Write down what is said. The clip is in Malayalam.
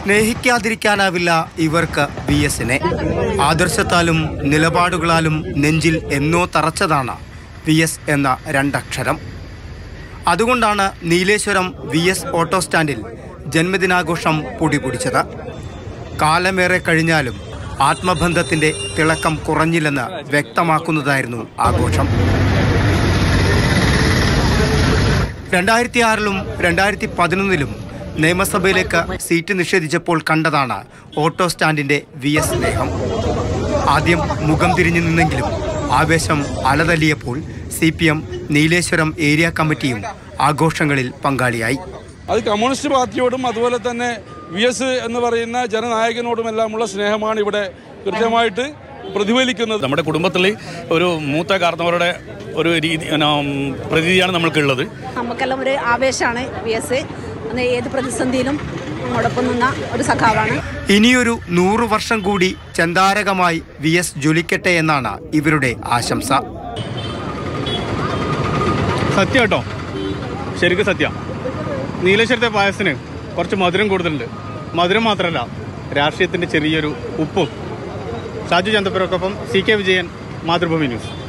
സ്നേഹിക്കാതിരിക്കാനാവില്ല ഇവർക്ക് വി എസിനെ ആദർശത്താലും നിലപാടുകളാലും നെഞ്ചിൽ എന്നോ തറച്ചതാണ് വി എസ് എന്ന രണ്ടക്ഷരം അതുകൊണ്ടാണ് നീലേശ്വരം വി എസ് ഓട്ടോ സ്റ്റാൻഡിൽ ജന്മദിനാഘോഷം പൊടിപൊടിച്ചത് കാലമേറെ കഴിഞ്ഞാലും ആത്മബന്ധത്തിന്റെ തിളക്കം കുറഞ്ഞില്ലെന്ന് വ്യക്തമാക്കുന്നതായിരുന്നു ആഘോഷം രണ്ടായിരത്തി ആറിലും രണ്ടായിരത്തി പതിനൊന്നിലും നിയമസഭയിലേക്ക് സീറ്റ് നിഷേധിച്ചപ്പോൾ കണ്ടതാണ് ഓട്ടോ സ്റ്റാൻഡിന്റെ വി എസ് സ്നേഹം ആദ്യം മുഖം തിരിഞ്ഞു നിന്നെങ്കിലും ആവേശം അലതല്ലിയപ്പോൾ C P M Nileshwaram area കമ്മിറ്റിയും ആഘോഷങ്ങളിൽ പങ്കാളിയായി അത് കമ്മ്യൂണിസ്റ്റ് പാർട്ടിയോടും അതുപോലെ തന്നെ വി എസ് എന്ന് പറയുന്ന ജനനായകനോടുമെല്ലാമുള്ള സ്നേഹമാണ് ഇവിടെ കൃത്യമായിട്ട് പ്രതിഫലിക്കുന്നത് നമ്മുടെ കുടുംബത്തിൽ ഒരു മൂത്ത കാർന്നവരുടെ ഒരു രീതി ഉം, പ്രതീതിയാണ് നമ്മൾക്കുള്ളത് നമുക്കെല്ലാം ഒരു ആവേശമാണ് വി എസ് അന്ന് ഏത് പ്രതിസന്ധിയിലും നമ്മോടൊപ്പം നിന്ന ഒരു സഖാവാണ് ഇനിയൊരു നൂറു വർഷം കൂടി ചന്താരകമായി വി എസ് ജ്വലിക്കട്ടെ എന്നാണ് ഇവരുടെ ആശംസ സത്യം കേട്ടോ ശരിക്കും സത്യം നീലേശ്വരത്തെ പായസത്തിന് കുറച്ച് മധുരം കൂടുതലുണ്ട് മധുരം മാത്രമല്ല രാഷ്ട്രീയത്തിൻ്റെ ചെറിയൊരു ഉപ്പും ഷാജു ചന്തപ്പുരക്കൊപ്പം C K Vijayan Mathrubhumi news